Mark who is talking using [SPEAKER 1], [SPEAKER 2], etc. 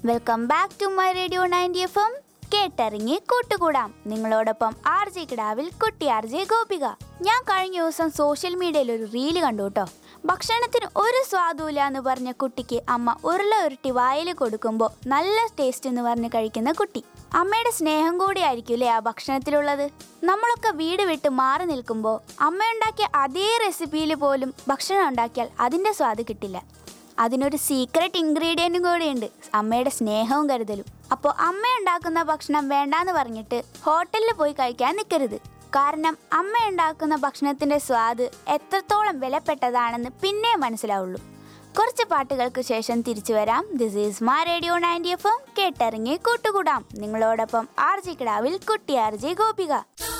[SPEAKER 1] welcome back to my radio ninety F M കേട്ടിറങ്ങി കൂട്ടുകൂടാം നിങ്ങളോടൊപ്പം ആർ ജെ കിടാവിൽ കുട്ടി ആർ ജെ ഗോപിക ഞാൻ കഴിഞ്ഞ ദിവസം സോഷ്യൽ മീഡിയയിൽ ഒരു റീല് കണ്ടു കേട്ടോ ഭക്ഷണത്തിന് ഒരു സ്വാദുമില്ല എന്ന് പറഞ്ഞ കുട്ടിക്ക് അമ്മ ഉരുള ഉരുട്ടി വായിൽ കൊടുക്കുമ്പോൾ നല്ല ടേസ്റ്റ് എന്ന് പറഞ്ഞ് കഴിക്കുന്ന കുട്ടി അമ്മയുടെ സ്നേഹം കൂടിയായിരിക്കും ആ ഭക്ഷണത്തിലുള്ളത് നമ്മളൊക്കെ വീട് വിട്ട് മാറി നിൽക്കുമ്പോൾ അമ്മയുണ്ടാക്കിയ അതേ റെസിപ്പിയിൽ പോലും ഭക്ഷണം ഉണ്ടാക്കിയാൽ അതിൻ്റെ സ്വാദ് കിട്ടില്ല അതിനൊരു സീക്രട്ട് ഇൻഗ്രീഡിയൻറ്റും കൂടിയുണ്ട് അമ്മയുടെ സ്നേഹവും കരുതലും അപ്പോൾ അമ്മ ഉണ്ടാക്കുന്ന ഭക്ഷണം വേണ്ടാന്ന് പറഞ്ഞിട്ട് ഹോട്ടലിൽ പോയി കഴിക്കാൻ നിൽക്കരുത് കാരണം അമ്മ ഉണ്ടാക്കുന്ന ഭക്ഷണത്തിൻ്റെ സ്വാദ് എത്രത്തോളം വിലപ്പെട്ടതാണെന്ന് പിന്നെ മനസ്സിലാവുള്ളൂ കുറച്ച് പാട്ടുകൾക്ക് ശേഷം തിരിച്ചു വരാം this is my radio ninety F M കേട്ടിറങ്ങി കൂട്ടുകൂടാം നിങ്ങളോടൊപ്പം ആർ ജി കിടാവിൽ കുട്ടി ആർ ജി ഗോപിക